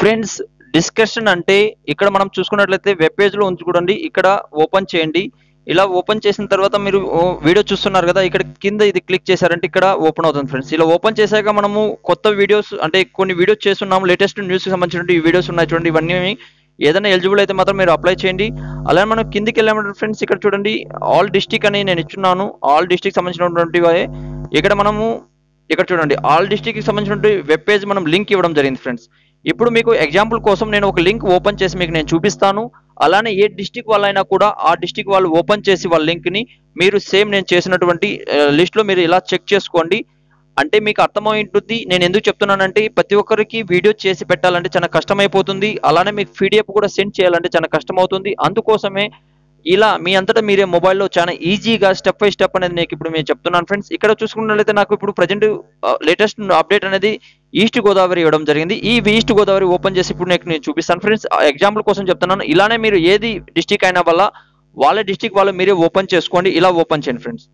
friends discussion అంటే ఇక్కడ మనం చూసుకున్నట్లయితే వెబ్ పేజ్ లో ఉంచి చూడండి ఇక్కడ ఓపెన్ చేయండి ఇలా ఓపెన్ చేసిన తర్వాత మీరు ఓ వీడియో చూస్తున్నారు కదా ఇక్కడ కింద ఇది క్లిక్ చేశారంటే ఇక్కడ ఓపెన్ అవుతుంది ఫ్రెండ్స్ ఇలా ఓపెన్ చేశాక మనము కొత్త వీడియోస్ అంటే కొన్ని వీడియోస్ చేస్తున్నాము లేటెస్ట్ న్యూస్ కి సంబంధించిన వీడియోస్ ఉన్నాయి చూడండి ఇవన్నీ ఏదైనా ఎలిజిబుల్ అయితే మాత్రం మీరు అప్లై చేయండి అలానే మనం కిందికి వెళ్ళామంటే ఫ్రెండ్స్ ఇక్కడ చూడండి ఆల్ డిస్టిక్ అని నేను ఇచ్చున్నాను ఆల్ డిస్టిక్ సంబంధించినటువంటి ఇక్కడ మనము ఇక్కడ చూడండి ఆల్ డిస్టిక్ కి సంబంధించినటువంటి వెబ్ పేజ్ మనం లింక్ ఇవ్వడం జరిగింది ఫ్రెండ్స్ ఇప్పుడు మీకు ఎగ్జాంపుల్ కోసం నేను ఒక లింక్ ఓపెన్ చేసి మీకు నేను చూపిస్తాను అలానే ఏ డిస్టిక్ వాళ్ళైనా కూడా ఆ డిస్టిక్ వాళ్ళు ఓపెన్ చేసి వాళ్ళ లింక్ ని మీరు సేమ్ నేను చేసినటువంటి లిస్ట్ లో మీరు ఇలా చెక్ చేసుకోండి అంటే మీకు అర్థమైంటుంది నేను ఎందుకు చెప్తున్నానంటే ప్రతి ఒక్కరికి వీడియో చేసి పెట్టాలంటే చాలా కష్టమైపోతుంది అలానే మీకు పీడిఎఫ్ కూడా సెండ్ చేయాలంటే చాలా కష్టం అవుతుంది అందుకోసమే ఇలా మీ అంతటా మీరే మొబైల్లో చాలా ఈజీగా స్టెప్ బై స్టెప్ అనేది నేను ఇప్పుడు నేను చెప్తున్నాను ఫ్రెండ్స్ ఇక్కడ చూసుకున్నట్లయితే నాకు ఇప్పుడు ప్రజెంట్ లేటెస్ట్ అప్డేట్ అనేది ఈస్ట్ గోదావరి ఇవ్వడం జరిగింది ఈ ఈస్ట్ గోదావరి ఓపెన్ చేసి ఇప్పుడు నేను చూపిస్తాను ఫ్రెండ్స్ ఎగ్జాంపుల్ కోసం చెప్తున్నాను ఇలానే మీరు ఏది డిస్టిక్ అయినా వల్ల వాళ్ళ డిస్టిక్ వాళ్ళు మీరే ఓపెన్ చేసుకోండి ఇలా ఓపెన్ చేయండి ఫ్రెండ్స్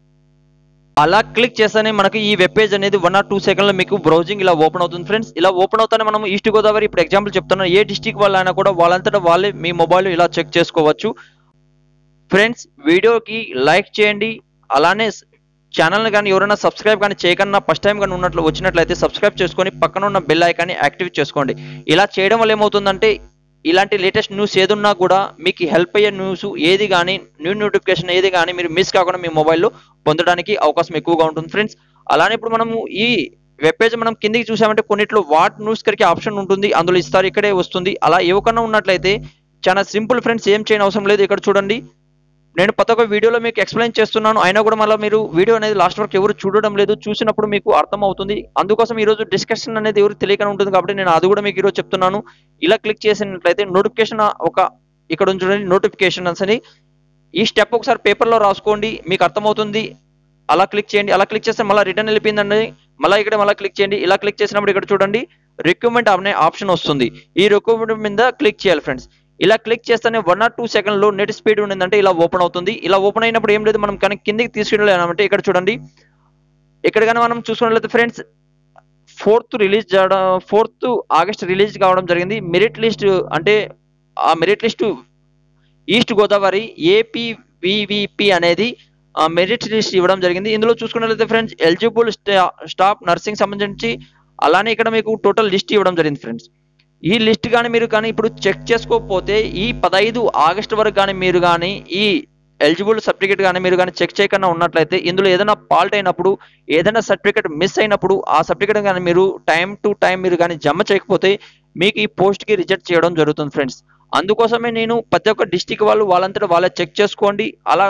అలా క్లిక్ చేస్తేనే మనకి ఈ వెబ్ పేజ్ అనేది వన్ ఆర్ టూ సెకండ్లో మీకు బ్రౌజింగ్ ఇలా ఓపెన్ అవుతుంది ఫ్రెండ్స్ ఇలా ఓపెన్ అవుతానే మనం ఈస్ట్ గోదావరి ఇప్పుడు ఎగ్జాంపుల్ చెప్తున్నాను ఏ డిస్టిక్ వాళ్ళైనా కూడా వాళ్ళంతటా వాళ్ళే మీ మొబైల్ ఇలా చెక్ చేసుకోవచ్చు ఫ్రెండ్స్ వీడియోకి లైక్ చేయండి అలానే ఛానల్ని కానీ ఎవరైనా సబ్స్క్రైబ్ కానీ చేయకన్నా ఫస్ట్ టైం కానీ ఉన్నట్లు వచ్చినట్లయితే సబ్స్క్రైబ్ చేసుకొని పక్కన ఉన్న బెల్ ఐకాన్ని యాక్టివేట్ చేసుకోండి ఇలా చేయడం వల్ల ఏమవుతుందంటే ఇలాంటి లేటెస్ట్ న్యూస్ ఏదున్నా కూడా మీకు హెల్ప్ అయ్యే న్యూస్ ఏది కానీ న్యూ నోటిఫికేషన్ ఏది కానీ మీరు మిస్ కాకుండా మీ మొబైల్లో పొందడానికి అవకాశం ఎక్కువగా ఉంటుంది ఫ్రెండ్స్ అలానే ఇప్పుడు మనము ఈ వెబ్ పేజ్ మనం కిందికి చూసామంటే కొన్నిట్లో వాట్ న్యూస్ కరికి ఆప్షన్ ఉంటుంది అందులో ఇస్తారు ఇక్కడే వస్తుంది అలా ఇవ్వకుండా ఉన్నట్లయితే చాలా సింపుల్ ఫ్రెండ్స్ ఏం చేయని అవసరం లేదు ఇక్కడ చూడండి నేను ప్రతి ఒక్క వీడియోలో మీకు ఎక్స్ప్లెయిన్ చేస్తున్నాను అయినా కూడా మళ్ళీ మీరు వీడియో అనేది లాస్ట్ వరకు ఎవరు చూడడం లేదు చూసినప్పుడు మీకు అర్థం అవుతుంది అందుకోసం ఈరోజు డిస్కషన్ అనేది ఎవరు తెలియక ఉంటుంది కాబట్టి నేను అది కూడా మీకు ఈరోజు చెప్తున్నాను ఇలా క్లిక్ చేసినట్లయితే నోటిఫికేషన్ ఒక ఇక్కడ ఉంది చూడండి నోటిఫికేషన్స్ అని ఈ స్టెప్ ఒకసారి పేపర్లో రాసుకోండి మీకు అర్థమవుతుంది అలా క్లిక్ చేయండి అలా క్లిక్ చేస్తే మళ్ళీ రిటర్న్ వెళ్ళిపోయిందండి మళ్ళీ ఇక్కడ మళ్ళీ క్లిక్ చేయండి ఇలా క్లిక్ చేసినప్పుడు ఇక్కడ చూడండి రిక్రూట్మెంట్ అనే ఆప్షన్ వస్తుంది ఈ రిక్రూట్మెంట్ మీద క్లిక్ చేయాలి ఫ్రెండ్స్ ఇలా క్లిక్ చేస్తేనే వన్ ఆర్ టూ సెకండ్లో నెట్ స్పీడ్ ఉండిందంటే ఇలా ఓపెన్ అవుతుంది ఇలా ఓపెన్ అయినప్పుడు ఏం లేదు మనం కానీ కిందికి తీసుకెళ్ళాలంటే ఇక్కడ చూడండి ఇక్కడ కానీ మనం చూసుకున్నట్లయితే ఫ్రెండ్స్ ఫోర్త్ రిలీజ్ చేయడం ఫోర్త్ ఆగస్ట్ రిలీజ్ కావడం జరిగింది మెరిట్ లిస్ట్ అంటే ఆ merit list East Godavari APVVP అనేది మెరిట్ లిస్ట్ ఇవ్వడం జరిగింది ఇందులో చూసుకున్నట్లయితే ఫ్రెండ్స్ ఎలిజిబుల్ స్టాఫ్ నర్సింగ్ సంబంధించి అలానే ఇక్కడ మీకు టోటల్ లిస్ట్ ఇవ్వడం జరిగింది ఫ్రెండ్స్ ఈ లిస్ట్ కానీ మీరు కానీ ఇప్పుడు చెక్ చేసుకోకపోతే ఈ పదహైదు ఆగస్టు వరకు కానీ మీరు కానీ ఈ ఎలిజిబుల్ సర్టిఫికేట్ కానీ మీరు కానీ చెక్ చేయకుండా ఉన్నట్లయితే ఇందులో ఏదైనా ఫాల్ట్ అయినప్పుడు ఏదైనా సర్టిఫికేట్ మిస్ అయినప్పుడు ఆ సర్టిఫికేట్ కానీ మీరు టైం టు టైం మీరు కానీ జమ చేయకపోతే మీకు ఈ పోస్ట్కి రిజెక్ట్ చేయడం జరుగుతుంది ఫ్రెండ్స్ అందుకోసమే నేను ప్రతి ఒక్క డిస్టిక్ వాళ్ళు వాళ్ళంతటా వాళ్ళే చెక్ చేసుకోండి అలా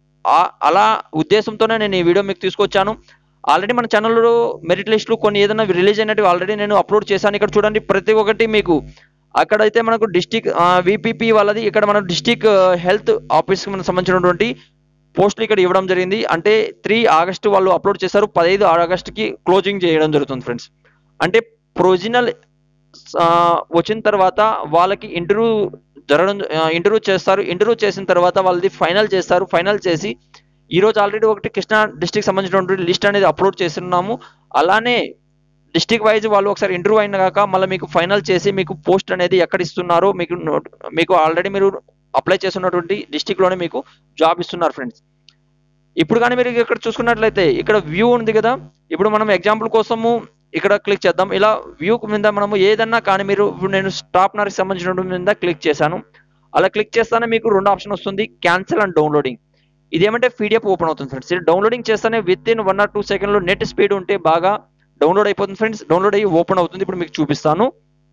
అలా ఉద్దేశంతోనే నేను ఈ వీడియో మీకు తీసుకొచ్చాను ఆల్రెడీ మన ఛానల్లో మెరిట్ లిస్టులు కొన్ని ఏదైనా రిలీజ్ అయినట్టు ఆల్రెడీ నేను అప్లోడ్ చేశాను ఇక్కడ చూడండి ప్రతి ఒక్కటి మీకు అక్కడైతే మనకు డిస్టిక్ విపిపి వాళ్ళది ఇక్కడ మన డిస్టిక్ హెల్త్ ఆఫీస్కి మనకు సంబంధించినటువంటి పోస్టులు ఇక్కడ ఇవ్వడం జరిగింది అంటే త్రీ ఆగస్టు వాళ్ళు అప్లోడ్ చేశారు పదహైదు ఆగస్టుకి క్లోజింగ్ చేయడం జరుగుతుంది ఫ్రెండ్స్ అంటే ప్రొవిజనల్ వచ్చిన తర్వాత వాళ్ళకి ఇంటర్వ్యూ జరగడం ఇంటర్వ్యూ చేస్తారు ఇంటర్వ్యూ చేసిన తర్వాత వాళ్ళది ఫైనల్ చేస్తారు ఫైనల్ చేసి ఈ రోజు ఆల్రెడీ ఒకటి కృష్ణా డిస్టిక్ సంబంధించినటువంటి లిస్ట్ అనేది అప్లోడ్ చేస్తున్నాము అలానే డిస్టిక్ వైజ్ వాళ్ళు ఒకసారి ఇంటర్వ్యూ అయినాక మళ్ళీ మీకు ఫైనల్ చేసి మీకు పోస్ట్ అనేది ఎక్కడ ఇస్తున్నారో మీకు మీకు ఆల్రెడీ మీరు అప్లై చేస్తున్నటువంటి డిస్టిక్లోనే మీకు జాబ్ ఇస్తున్నారు ఫ్రెండ్స్ ఇప్పుడు కానీ మీరు ఇక్కడ చూసుకున్నట్లయితే ఇక్కడ వ్యూ ఉంది కదా ఇప్పుడు మనం ఎగ్జాంపుల్ కోసము ఇక్కడ క్లిక్ చేద్దాం ఇలా వ్యూ మీద మనము ఏదన్నా కానీ మీరు ఇప్పుడు నేను స్టాప్ నర్కి సంబంధించిన మీద క్లిక్ చేశాను అలా క్లిక్ చేస్తానే మీకు రెండు ఆప్షన్ వస్తుంది క్యాన్సిల్ అండ్ డౌన్లోడింగ్ ఇదేమంటే పీడిఎఫ్ ఓపెన్ అవుతుంది ఫ్రెండ్స్ ఇది డౌన్లోడింగ్ చేస్తేనే within one or two సెకండ్లో నెట్ స్పీడ్ ఉంటే బాగా డౌన్లోడ్ అయిపోతుంది ఫ్రెండ్స్ డౌన్లోడ్ అయ్యి ఓపెన్ అవుతుంది ఇప్పుడు మీకు చూపిస్తాను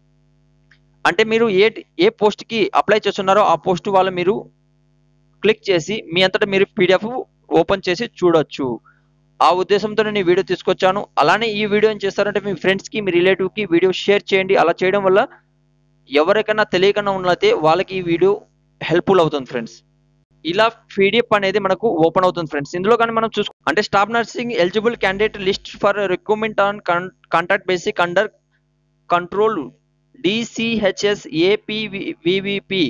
అంటే మీరు ఏ ఏ పోస్ట్కి అప్లై చేస్తున్నారో ఆ పోస్ట్ వాళ్ళు మీరు క్లిక్ చేసి మీ అంతటా మీరు పీడిఎఫ్ ఓపెన్ చేసి చూడొచ్చు ఆ ఉద్దేశంతో నేను ఈ వీడియో తీసుకొచ్చాను అలానే ఈ వీడియో ఏం చేస్తారంటే మీ ఫ్రెండ్స్కి మీ రిలేటివ్కి వీడియో షేర్ చేయండి అలా చేయడం వల్ల ఎవరికైనా తెలియకుండా ఉన్నట్లయితే వాళ్ళకి ఈ వీడియో హెల్ప్ఫుల్ అవుతుంది ఫ్రెండ్స్ ఇలా పీడిఎఫ్ అనేది మనకు ఓపెన్ అవుతుంది ఫ్రెండ్స్ ఇందులో కానీ మనం చూసుకో అంటే staff nursing eligible candidate list for recruitment on contract basic under control DCHS APVVP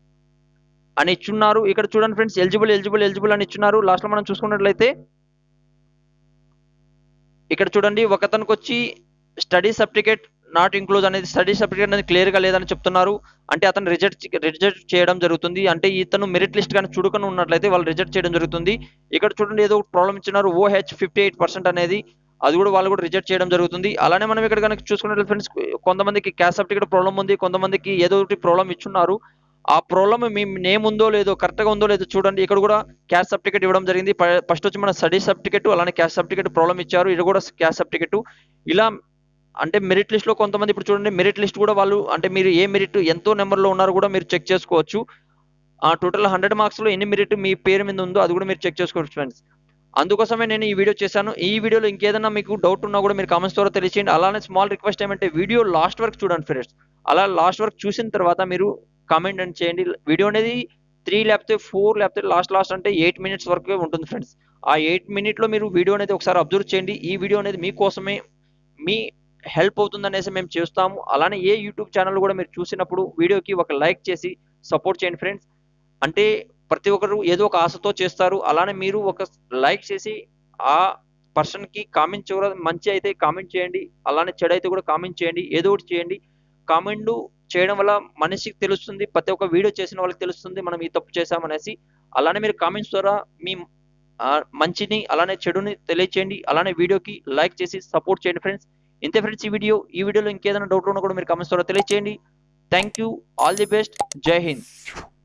అని ఇచ్చున్నారు ఇక్కడ చూడండి ఫ్రెండ్స్ ఎలిజిబుల్ ఎలిజిబుల్ ఎలిజిబుల్ అని ఇచ్చున్నారు లాస్ట్లో మనం చూసుకున్నట్లయితే ఇక్కడ చూడండి ఒకతనికి వచ్చి స్టడీ సర్టిఫికేట్ నాట్ ఇంక్లూజ్ అనేది స్టడీ సర్టిఫికేట్ అనేది క్లియర్ గా లేదని చెప్తున్నారు అంటే అతను రిజెక్ట్ రిజెక్ట్ చేయడం జరుగుతుంది అంటే ఇతను మెరిట్ లిస్ట్ కానీ చుడుకొని ఉన్నట్లయితే వాళ్ళు రిజెక్ట్ చేయడం జరుగుతుంది ఇక్కడ చూడండి ఏదో ప్రాబ్లం ఇచ్చినారు ఓహెచ్ ఫిఫ్టీ ఎయిట్ పర్సెంట్ అనేది అది కూడా వాళ్ళు కూడా రిజెక్ట్ చేయడం జరుగుతుంది అలానే మనం ఇక్కడ కనుక చూసుకున్నట్లయితే ఫ్రెండ్స్ కొంతమందికి క్యాస్ట్ సర్టిఫికేట్ ప్రాబ్లం ఉంది కొంతమందికి ఏదో ఒకటి ప్రాబ్లం ఇచ్చున్నారు ఆ ప్రాబ్లమ్ మీ నేమ్ ఉందో లేదో కరెక్ట్గా ఉందో లేదో చూడండి ఇక్కడ కూడా క్యాస్ట్ సర్టిఫికేట్ ఇవ్వడం జరిగింది ఫస్ట్ వచ్చి మన స్టడీ సర్టిఫికేట్ అలానే క్యాస్ట్ సర్టిఫికేట్ ప్రాబ్లం ఇచ్చారు ఇది కూడా క్యాస్ట్ సర్టిఫికేట్ ఇలా అంటే మెరిట్ లిస్ట్ లో కొంతమంది ఇప్పుడు చూడండి మెరిట్ లిస్ట్ కూడా వాళ్ళు అంటే మీరు ఏ మెరిట్ ఎంతో నెంబర్ లో ఉన్నారు కూడా మీరు చెక్ చేసుకోవచ్చు ఆ టోటల్ హండ్రెడ్ మార్క్స్ లో ఎన్ని మెరిట్ మీ పేరు మీద ఉందో అది కూడా మీరు చెక్ చేసుకోవచ్చు ఫ్రెండ్స్ అందుకోసమే నేను ఈ వీడియో చేశాను ఈ వీడియోలో ఇంకేదైనా మీకు డౌట్ ఉన్నా కూడా మీరు కామెంట్స్ ద్వారా తెలియచేయండి అలానే స్మాల్ రిక్వెస్ట్ ఏమంటే వీడియో లాస్ట్ వరకు చూడండి ఫ్రెండ్స్ అలా లాస్ట్ వరకు చూసిన తర్వాత మీరు కామెంట్ అని చేయండి వీడియో అనేది త్రీ లేకపోతే ఫోర్ లేకపోతే లాస్ట్ లాస్ట్ అంటే ఎయిట్ మినిట్స్ వరకే ఉంటుంది ఫ్రెండ్స్ ఆ ఎయిట్ మినిట్లో మీరు వీడియో అనేది ఒకసారి అబ్జర్వ్ చేయండి ఈ వీడియో అనేది మీకోసమే మీ హెల్ప్ అవుతుంది అనేసి మేము చేస్తాము అలానే ఏ యూట్యూబ్ ఛానల్ కూడా మీరు చూసినప్పుడు వీడియోకి ఒక లైక్ చేసి సపోర్ట్ చేయండి ఫ్రెండ్స్ అంటే ప్రతి ఒక్కరు ఏదో ఒక ఆశతో చేస్తారు అలానే మీరు ఒక లైక్ చేసి ఆ పర్సన్కి కామెంట్ చివర మంచి అయితే కామెంట్ చేయండి అలానే చెడు అయితే కూడా కామెంట్ చేయండి ఏదో ఒకటి చేయండి కామెంట్ చేయడం వల్ల మనిషికి తెలుస్తుంది ప్రతి ఒక్క వీడియో చేసిన వాళ్ళకి తెలుస్తుంది మనం ఈ తప్పు చేసామనేసి అలానే మీరు కామెంట్స్ ద్వారా మీ ఆ, మంచిని అలానే చెడుని తెలియచేయండి అలానే వీడియోకి లైక్ చేసి సపోర్ట్ చేయండి ఫ్రెండ్స్ ఇంతే ఫ్రెండ్స్ ఈ వీడియో ఈ వీడియోలో ఇంకేదైనా డౌట్ ఉన్నా కూడా మీరు కామెంట్స్ ద్వారా తెలియచేయండి thank you all the best Jai Hind